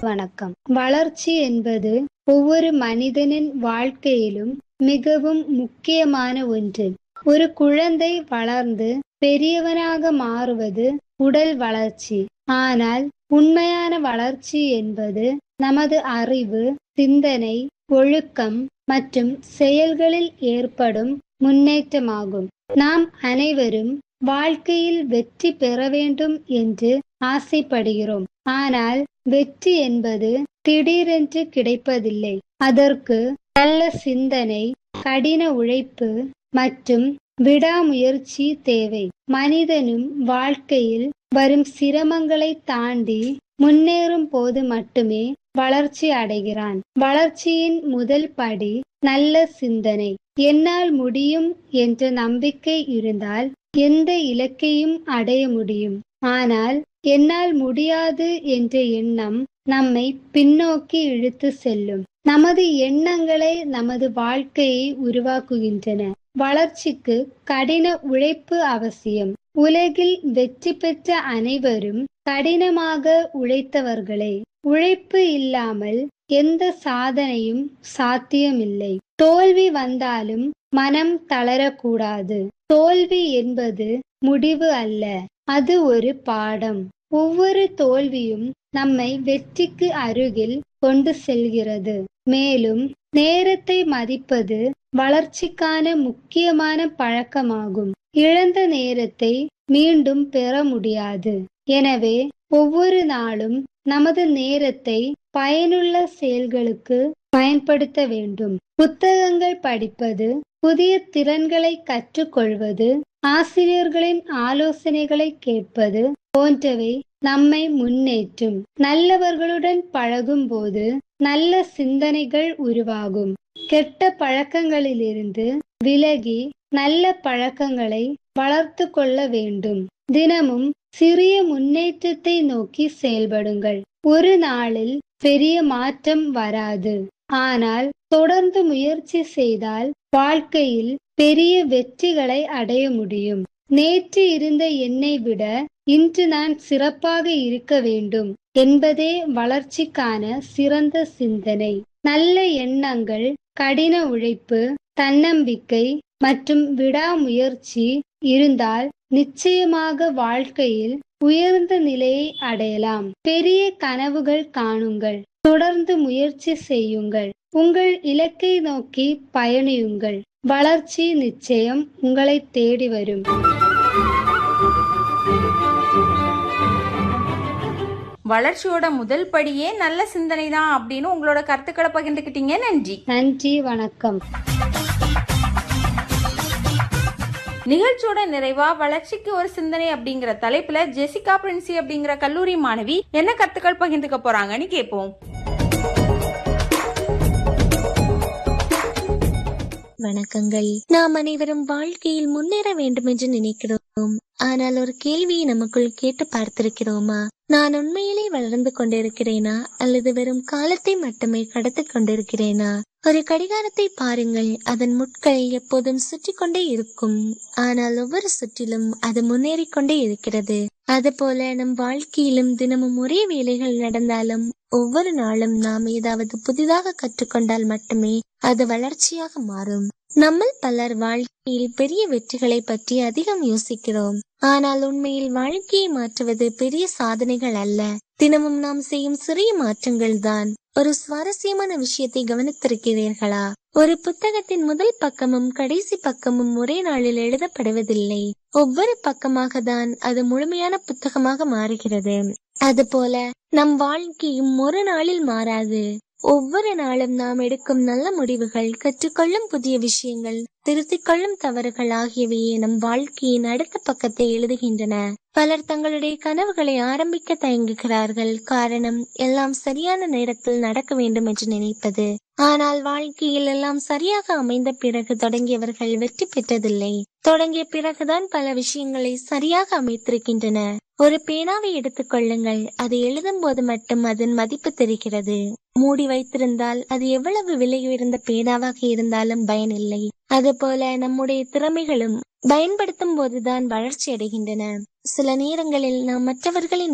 வணக்கம் வளர்ச்சி என்பது ஒவ்வொரு மனிதனின் வாழ்க்கையிலும் மிகவும் முக்கியமான ஒன்று ஒரு குழந்தை வளர்ந்து பெரியவனாக மாறுவது உடல் வளர்ச்சி ஆனால் உண்மையான வளர்ச்சி என்பது நமது அறிவு சிந்தனை ஒழுக்கம் மற்றும் செயல்களில் ஏற்படும் முன்னேற்றமாகும் நாம் அனைவரும் வாழ்க்கையில் வெற்றி பெற வேண்டும் என்று ஆசைப்படுகிறோம் ஆனால் வெற்றி என்பது திடீரென்று கிடைப்பதில்லை அதற்கு நல்ல சிந்தனை கடின உழைப்பு மற்றும் விடாமுயற்சி தேவை மனிதனும் வாழ்க்கையில் வரும் சிரமங்களை தாண்டி முன்னேறும் போது மட்டுமே வளர்ச்சி அடைகிறான் வளர்ச்சியின் முதல் படி நல்ல சிந்தனை என்னால் முடியும் என்ற நம்பிக்கை இருந்தால் எந்த இலக்கையும் அடைய முடியும் ஆனால் என்னால் முடியாது என்ற எண்ணம் நம்மை பின்னோக்கி இழுத்து செல்லும் நமது எண்ணங்களே நமது வாழ்க்கையை உருவாக்குகின்றன வளர்ச்சிக்கு கடின உழைப்பு அவசியம் உலகில் வெற்றி பெற்ற அனைவரும் கடினமாக உழைத்தவர்களே உழைப்பு இல்லாமல் எந்த சாதனையும் சாத்தியமில்லை தோல்வி வந்தாலும் மனம் தளரக்கூடாது தோல்வி என்பது முடிவு அல்ல அது ஒரு பாடம் ஒவ்வொரு தோல்வியும் நம்மை வெற்றிக்கு அருகில் கொண்டு செல்கிறது மேலும் நேரத்தை மதிப்பது வளர்ச்சிக்கான முக்கியமான பழக்கமாகும் இழந்த நேரத்தை மீண்டும் பெற முடியாது எனவே ஒவ்வொரு நாளும் நமது நேரத்தை பயனுள்ள செயல்களுக்கு பயன்படுத்த வேண்டும் புத்தகங்கள் படிப்பது புதிய திறன்களை கற்றுக்கொள்வது ஆசிரியர்களின் ஆலோசனைகளை கேட்பது போன்றவை நம்மை முன்னேற்றும் நல்லவர்களுடன் பழகும் போது நல்ல சிந்தனைகள் உருவாகும் கெட்ட பழக்கங்களிலிருந்து விலகி நல்ல பழக்கங்களை வளர்த்து கொள்ள வேண்டும் தினமும் சிறிய முன்னேற்றத்தை நோக்கி செயல்படுங்கள் ஒரு நாளில் பெரிய மாற்றம் வராது ஆனால் தொடர்ந்து முயற்சி செய்தால் வாழ்க்கையில் பெரிய வெற்றிகளை அடைய முடியும் நேற்று இருந்த என்னை விட இன்று நான் சிறப்பாக இருக்க வேண்டும் என்பதே வளர்ச்சிக்கான சிறந்த சிந்தனை நல்ல எண்ணங்கள் கடின உழைப்பு தன்னம்பிக்கை மற்றும் விடாமுயற்சி இருந்தால் நிச்சயமாக வாழ்க்கையில் உயர்ந்த நிலையை அடையலாம் பெரிய கனவுகள் காணுங்கள் தொடர்ந்து முயற்சி செய்யுங்கள் உங்கள் இலக்கை நோக்கி பயணியுங்கள் வளர்ச்சி நிச்சயம் உங்களை தேடி வரும் வளர்ச்சியோட முதல் படியே நல்ல சிந்தனை தான் அப்படின்னு உங்களோட கருத்துக்களை பகிர்ந்துக்கிட்டீங்க நன்றி நன்றி வணக்கம் நிகழ்ச்சியோட நிறைவா வளர்ச்சிக்கு ஒரு சிந்தனை அப்படிங்கிற தலைப்புல ஜெசிகா பிரின்சி அப்படிங்கிற கல்லூரி மாணவி என்ன கருத்துக்கள் பகிர்ந்துக்க போறாங்கன்னு கேட்போம் வணக்கங்கள் நாம் அனைவரும் வாழ்க்கையில் முன்னேற வேண்டும் என்று நினைக்கிறோம் ஆனால் ஒரு கேள்வியை நமக்குள் கேட்டு பார்த்திருக்கிறோமா நான் உண்மையிலே வளர்ந்து கொண்டிருக்கிறேனா அல்லது வெறும் காலத்தை மட்டுமே கடத்தி கொண்டிருக்கிறேனா ஒரு கடிகாரத்தை பாருங்கள் அதன் முட்கள் எப்போதும் சுற்றி கொண்டே இருக்கும் ஆனால் ஒவ்வொரு சுற்றிலும் அது முன்னேறி கொண்டே இருக்கிறது அதுபோல நம் வாழ்க்கையிலும் தினமும் ஒரே வேலைகள் நடந்தாலும் ஒவ்வொரு நாளும் நாம் ஏதாவது புதிதாக கற்றுக்கொண்டால் மட்டுமே அது வளர்ச்சியாக மாறும் நம்மில் பலர் வாழ்க்கையில் பெரிய வெற்றிகளை பற்றி அதிகம் யோசிக்கிறோம் ஆனால் உண்மையில் வாழ்க்கையை மாற்றுவது பெரிய சாதனைகள் அல்ல தினமும் நாம் செய்யும் சிறிய மாற்றங்கள் தான் ஒரு சுவாரஸ்யமான விஷயத்தை கவனித்திருக்கிறீர்களா ஒரு புத்தகத்தின் முதல் பக்கமும் கடைசி பக்கமும் ஒரே நாளில் எழுதப்படுவதில்லை ஒவ்வொரு பக்கமாக தான் அது முழுமையான புத்தகமாக மாறுகிறது அதுபோல நம் வாழ்க்கையும் ஒரு நாளில் மாறாது ஒவ்வொரு நாளும் நாம் எடுக்கும் நல்ல முடிவுகள் கற்றுக்கொள்ளும் புதிய விஷயங்கள் திருத்திக் கொள்ளும் தவறுகள் ஆகியவையே நம் வாழ்க்கையின் அடுத்த பக்கத்தை எழுதுகின்றன பலர் தங்களுடைய கனவுகளை ஆரம்பிக்க தயங்குகிறார்கள் காரணம் எல்லாம் சரியான நேரத்தில் நடக்க வேண்டும் என்று நினைப்பது ஆனால் வாழ்க்கையில் எல்லாம் சரியாக அமைந்த பிறகு தொடங்கியவர்கள் வெற்றி பெற்றதில்லை தொடங்கிய பிறகுதான் பல விஷயங்களை சரியாக அமைத்திருக்கின்றன ஒரு பேனாவை எடுத்துக் கொள்ளுங்கள் அதை எழுதும் போது மட்டும் அதன் மதிப்பு தெரிகிறது மூடி வைத்திருந்தால் அது எவ்வளவு விலை உயர்ந்த பேனாவாக இருந்தாலும் பயனில்லை அதுபோல நம்முடைய திறமைகளும் பயன்படுத்தும் போதுதான் வளர்ச்சி அடைகின்றன சில நேரங்களில் நாம் மற்றவர்களின்